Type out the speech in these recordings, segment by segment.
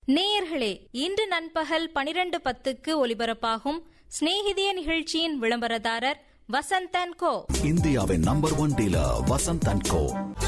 நேயர்களே இன்று நண்பகல் பனிரெண்டு பத்துக்கு ஒலிபரப்பாகும் சிநேகிதிய நிகழ்ச்சியின் விளம்பரதாரர் வசந்தன் கோ இந்தியாவின் number one dealer Vasanth and co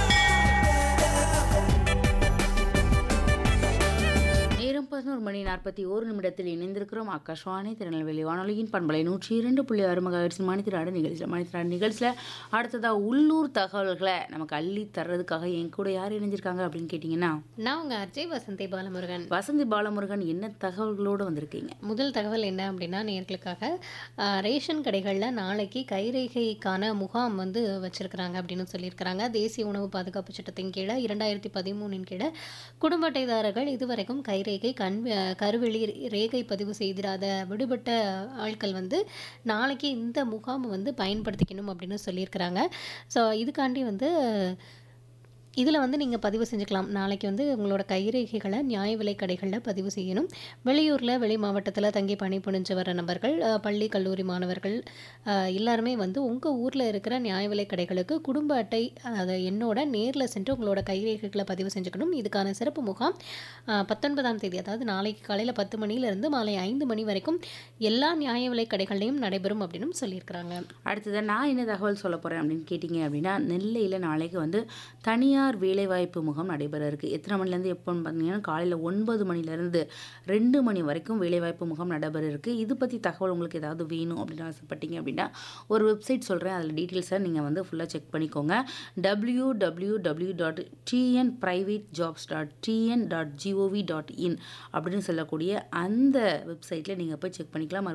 நேரம் பதினோரு மணி நாற்பத்தி ஓரு நிமிடத்தில் இணைந்திருக்கிறோம் ஆகாஷ்வாணி திருநெல்வேலி வானொலியின் பண்பலை நூற்றி இரண்டு புள்ளி ஆறு மகாஹெர்ட்ஸ் மணித்திராடு நிகழ்ச்சியில் மணித்திராடு நிகழ்ச்சியில் அடுத்ததாக உள்ளூர் தகவல்களை நமக்கு அள்ளி தர்றதுக்காக என் கூட யார் இணைஞ்சிருக்காங்க அப்படின்னு கேட்டிங்கன்னா நான் உங்க அஜய் வசந்தி பாலமுருகன் வசந்தி பாலமுருகன் என்ன தகவல்களோடு வந்திருக்கீங்க முதல் தகவல் என்ன அப்படின்னா நேர்களுக்காக ஆஹ், ரேஷன் கடைகளில் நாளைக்கு கைரேகைக்கான முகாம் வந்து வச்சிருக்கிறாங்க அப்படின்னு சொல்லியிருக்கிறாங்க தேசிய உணவு பாதுகாப்பு சட்டத்தின் கீழே இரண்டாயிரத்தி பதிமூணின் கீழே குடும்ப அட்டைதாரர்கள் இதுவரைக்கும் கைரேகை கண் கருவெளி ரேகை பதிவு செய்திராத விடுபட்ட ஆட்கள் வந்து நாளைக்கு இந்த முகாமை வந்து பயன்படுத்திக்கணும் அப்படின்னு சொல்லியிருக்கிறாங்க ஸோ இதுக்காண்டி வந்து இதில் வந்து நீங்கள் பதிவு செஞ்சுக்கலாம் நாளைக்கு வந்து உங்களோட கைரேகைகளை நியாய விலைக் கடைகளில் பதிவு செய்யணும் வெளியூரில் வெளி மாவட்டத்தில் தங்கி பணிபுரிஞ்சு வர நபர்கள் அஹ், பள்ளி கல்லூரி மாணவர்கள் அஹ், எல்லாருமே வந்து உங்கள் ஊரில் இருக்கிற நியாய விலைக் கடைகளுக்கு குடும்ப அட்டை அதை என்னோட நேரில் சென்று உங்களோட கைரேகைகளை பதிவு செஞ்சுக்கணும் இதுக்கான சிறப்பு முகாம் அஹ், பத்தொன்பதாம் தேதி அதாவது நாளைக்கு காலையில் பத்து மணியிலிருந்து மாலை ஐந்து மணி வரைக்கும் எல்லா நியாய விலைக் கடைகள்லையும் நடைபெறும் அப்படின்னு சொல்லியிருக்கிறாங்க அடுத்தது நான் என்ன தகவல் சொல்ல போகிறேன் அப்படின்னு கேட்டிங்க அப்படின்னா நெல்லையில் நாளைக்கு வந்து தனியார் வேலைவாய்ப்பு முகாம் நடைபெற இருக்குது எத்தனை மணிலேருந்து எப்போன்னு பார்த்தீங்கன்னா காலையில் ஒன்பது மணிலேருந்து ரெண்டு மணி வரைக்கும் வேலைவாய்ப்பு முகாம் நடைபெற இருக்குது இது பற்றி தகவல் உங்களுக்கு ஏதாவது வேணும் அப்படின்னு ஆசைப்பட்டீங்க அப்படின்னா ஒரு வெப்சைட் சொல்கிறேன் அதில் டீட்டெயில்ஸை நீங்கள் வந்து ஃபுல்லாக செக் பண்ணிக்கோங்க W W W dot T N private jobs dot T N dot G O V dot in அப்படின்னு சொல்லக்கூடிய அந்த வெப்சைட்டில் நீங்கள் போய் செக் பண்ணிக்கலாம்